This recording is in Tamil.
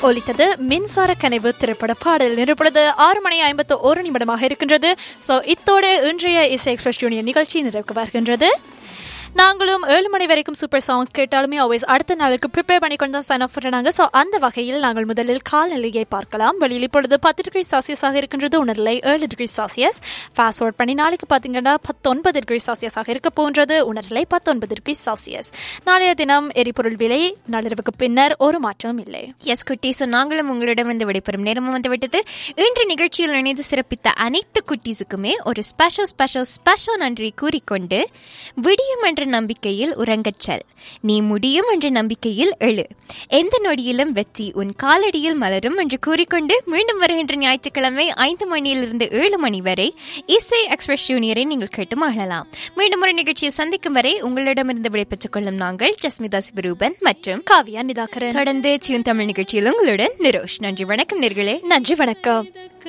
ஒலித்தது மின்சார கனிவு திரைப்பட பாடல் நிறுவனது ஆறு மணி ஐம்பத்து ஒரு நிமிடமாக இருக்கின்றது ஸோ இத்தோடு இன்றைய இசை எக்ஸ்பிரஸ் யூனியன் நிகழ்ச்சி நிறைவுக்கு வருகின்றது நாங்களும் ஏழு மணி வரைக்கும் சூப்பர் சாங்ஸ் கேட்டாலுமே ஆல்வேஸ் அடுத்த நாளுக்கு ப்ரிப்பேர் பண்ணி கொண்டு தான் சைன் ஆஃப் பண்ணுறாங்க ஸோ அந்த வகையில் நாங்கள் முதலில் காலநிலையை பார்க்கலாம் வெளியில் இப்பொழுது பத்து டிகிரி செல்சியஸாக இருக்கின்றது உணர்நிலை ஏழு டிகிரி செல்சியஸ் ஃபாஸ்ட் அவுட் பண்ணி நாளைக்கு பார்த்தீங்கன்னா பத்தொன்பது டிகிரி செல்சியஸாக இருக்க போன்றது உணர்நிலை பத்தொன்பது டிகிரி செல்சியஸ் நாளைய தினம் எரிபொருள் விலை நள்ளிரவுக்கு பின்னர் ஒரு மாற்றம் இல்லை எஸ் குட்டீஸ் நாங்களும் உங்களிடம் வந்து விடைபெறும் நேரமும் வந்து விட்டது இன்று நிகழ்ச்சியில் இணைந்து சிறப்பித்த அனைத்து குட்டீஸுக்குமே ஒரு ஸ்பெஷல் ஸ்பெஷல் ஸ்பெஷல் நன்றி கூறிக்கொண்டு விடியும் என்ற நம்பிக்கையில் உறங்கச் செல் நீ முடியும் என்ற நம்பிக்கையில் எழு எந்த நொடியிலும் வெற்றி உன் காலடியில் மலரும் என்று கூறிக்கொண்டு மீண்டும் வருகின்ற ஞாயிற்றுக்கிழமை ஐந்து மணியிலிருந்து ஏழு மணி வரை இசை எக்ஸ்பிரஸ் ஜூனியரை நீங்கள் கேட்டு மகிழலாம் மீண்டும் ஒரு நிகழ்ச்சியை சந்திக்கும் வரை உங்களிடமிருந்து விடைபெற்றுக் கொள்ளும் நாங்கள் ஜஸ்மிதா சிவரூபன் மற்றும் காவியா நிதாகரன் தொடர்ந்து சிவன் தமிழ் நிகழ்ச்சியில் உங்களுடன் நிரோஷ் நன்றி வணக்கம் நேர்களே நன்றி வணக்கம்